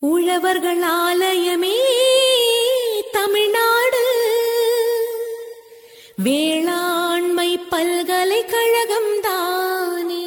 உழவர்கள் ஆலயமே தமிழ்நாடு வேளாண்மை பல்கலைக்கழகம் தானே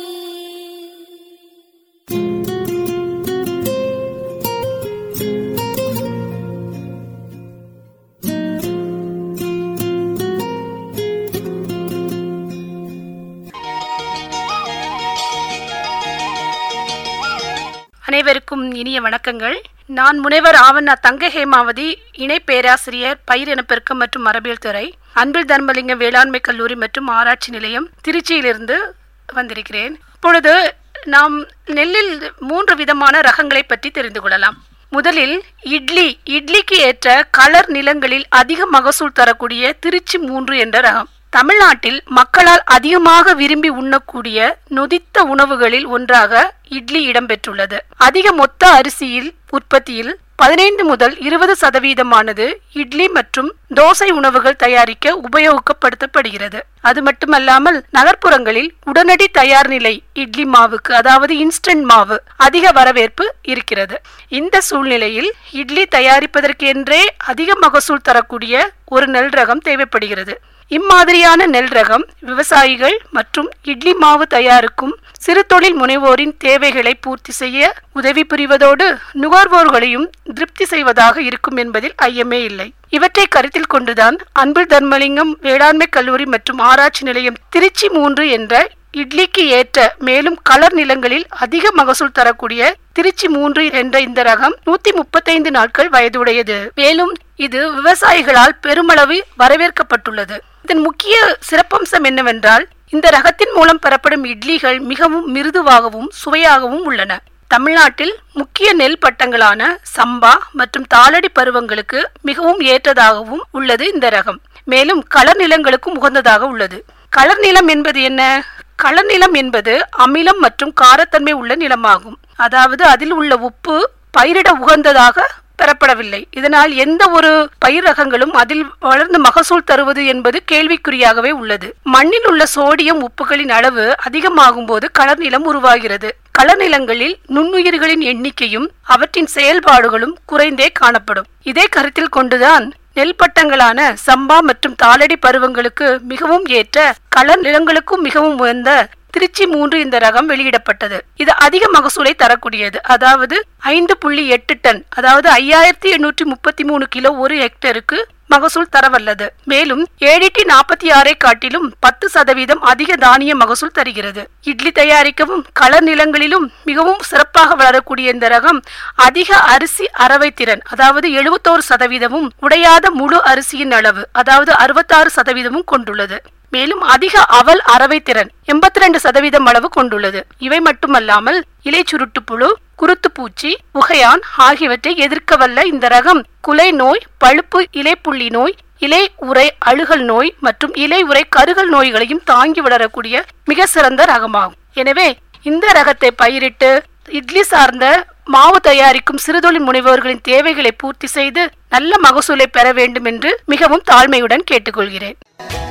அனைவருக்கும் இனிய வணக்கங்கள் நான் முனைவர் ஆவண்ணா தங்க ஹேமாவதி இணை பேராசிரியர் பயிர் இனப்பெருக்கம் மற்றும் மரபியல் துறை அன்பில் தர்மலிங்க வேளாண்மை கல்லூரி மற்றும் ஆராய்ச்சி நிலையம் திருச்சியிலிருந்து வந்திருக்கிறேன் இப்பொழுது நாம் நெல்லில் மூன்று விதமான ரகங்களை பற்றி தெரிந்து கொள்ளலாம் முதலில் இட்லி இட்லிக்கு ஏற்ற கலர் நிலங்களில் அதிக மகசூல் தரக்கூடிய திருச்சி மூன்று என்ற ரகம் தமிழ்நாட்டில் மக்களால் அதிகமாக விரும்பி உண்ணக்கூடிய நொதித்த உணவுகளில் ஒன்றாக இட்லி இடம்பெற்றுள்ளது அதிக மொத்த அரிசியில் உற்பத்தியில் பதினைந்து முதல் இருபது சதவீதமானது இட்லி மற்றும் தோசை உணவுகள் தயாரிக்க உபயோகப்படுத்தப்படுகிறது அது மட்டுமல்லாமல் நகர்ப்புறங்களில் உடனடி தயார் நிலை இட்லி மாவுக்கு அதாவது இன்ஸ்டன்ட் மாவு அதிக வரவேற்பு இருக்கிறது இந்த சூழ்நிலையில் இட்லி தயாரிப்பதற்கென்றே அதிக மகசூல் தரக்கூடிய ஒரு நெல் ரகம் தேவைப்படுகிறது இம்மாதிரியான நெல் ரகம் விவசாயிகள் மற்றும் இட்லி மாவு தயாரிக்கும் சிறு தொழில் முனைவோரின் தேவைகளை பூர்த்தி செய்ய உதவி புரிவதோடு நுகர்வோர்களையும் திருப்தி செய்வதாக இருக்கும் என்பதில் ஐயமே இல்லை இவற்றை கருத்தில் கொண்டுதான் அன்பில் தர்மலிங்கம் வேளாண்மை கல்லூரி மற்றும் ஆராய்ச்சி நிலையம் திருச்சி மூன்று என்ற இட்லிக்கு ஏற்ற மேலும் கலர் நிலங்களில் அதிக மகசூல் தரக்கூடிய திருச்சி மூன்று என்ற இந்த ரகம் நூத்தி முப்பத்தைந்து நாட்கள் வயதுடையது மேலும் இது விவசாயிகளால் பெருமளவு வரவேற்கப்பட்டுள்ளது இதன் முக்கிய சிறப்பம்சம் என்னவென்றால் இந்த ரகத்தின் மூலம் பெறப்படும் இட்லிகள் மிகவும் மிருதுவாகவும் சுவையாகவும் உள்ளன தமிழ்நாட்டில் முக்கிய நெல் பட்டங்களான சம்பா மற்றும் தாளடி பருவங்களுக்கு மிகவும் ஏற்றதாகவும் உள்ளது இந்த ரகம் மேலும் களர் நிலங்களுக்கும் உகந்ததாக உள்ளது களர் நிலம் என்பது என்ன களர் நிலம் என்பது அமிலம் மற்றும் காரத்தன்மை உள்ள நிலமாகும் அதாவது அதில் உள்ள உப்பு பயிரிட உகந்ததாக பெறப்படவில்லை இதனால் எந்த ஒரு பயிர் ரகங்களும் அதில் வளர்ந்து மகசூல் தருவது என்பது கேள்விக்குறியாகவே உள்ளது மண்ணில் உள்ள சோடியம் உப்புகளின் அளவு அதிகமாகும் போது களர் நிலம் உருவாகிறது களர் நிலங்களில் நுண்ணுயிர்களின் எண்ணிக்கையும் அவற்றின் செயல்பாடுகளும் குறைந்தே காணப்படும் இதை கருத்தில் கொண்டுதான் நெல் பட்டங்களான சம்பா மற்றும் தாளடி பருவங்களுக்கு மிகவும் ஏற்ற களர் நிலங்களுக்கும் மிகவும் உயர்ந்த திருச்சி மூன்று இந்த ரகம் வெளியிடப்பட்டது இது அதிக மகசூலை தரக்கூடியது அதாவது ஐந்து புள்ளி எட்டு டன் அதாவது ஐயாயிரத்தி எண்ணூற்றி முப்பத்தி மூணு கிலோ ஒரு ஹெக்டருக்கு மகசூல் தரவல்லது மேலும் ஏடிடி நாற்பத்தி ஆறை காட்டிலும் பத்து சதவீதம் அதிக தானிய மகசூல் தருகிறது இட்லி தயாரிக்கவும் களர் நிலங்களிலும் மிகவும் சிறப்பாக வளரக்கூடிய இந்த ரகம் அதிக அரிசி அரவை திறன் அதாவது எழுபத்தோரு சதவீதமும் உடையாத முழு அரிசியின் அளவு அதாவது அறுபத்தாறு சதவீதமும் கொண்டுள்ளது மேலும் அதிக அவல் அரவை திறன் எண்பத்தி ரெண்டு சதவீதம் அளவு கொண்டுள்ளது இவை மட்டுமல்லாமல் இலை சுருட்டு புழு குருத்து பூச்சி புகையான் ஆகியவற்றை எதிர்க்க வல்ல இந்த ரகம் குலை நோய் பழுப்பு இலைப்புள்ளி நோய் இலை உரை அழுகல் நோய் மற்றும் இலை உரை கருகல் நோய்களையும் தாங்கி வளரக்கூடிய மிக சிறந்த ரகமாகும் எனவே இந்த ரகத்தை பயிரிட்டு இட்லி சார்ந்த மாவு தயாரிக்கும் சிறுதொழில் முனைவோர்களின் தேவைகளை பூர்த்தி செய்து நல்ல மகசூலை பெற வேண்டும் என்று மிகவும் தாழ்மையுடன் கேட்டுக்கொள்கிறேன்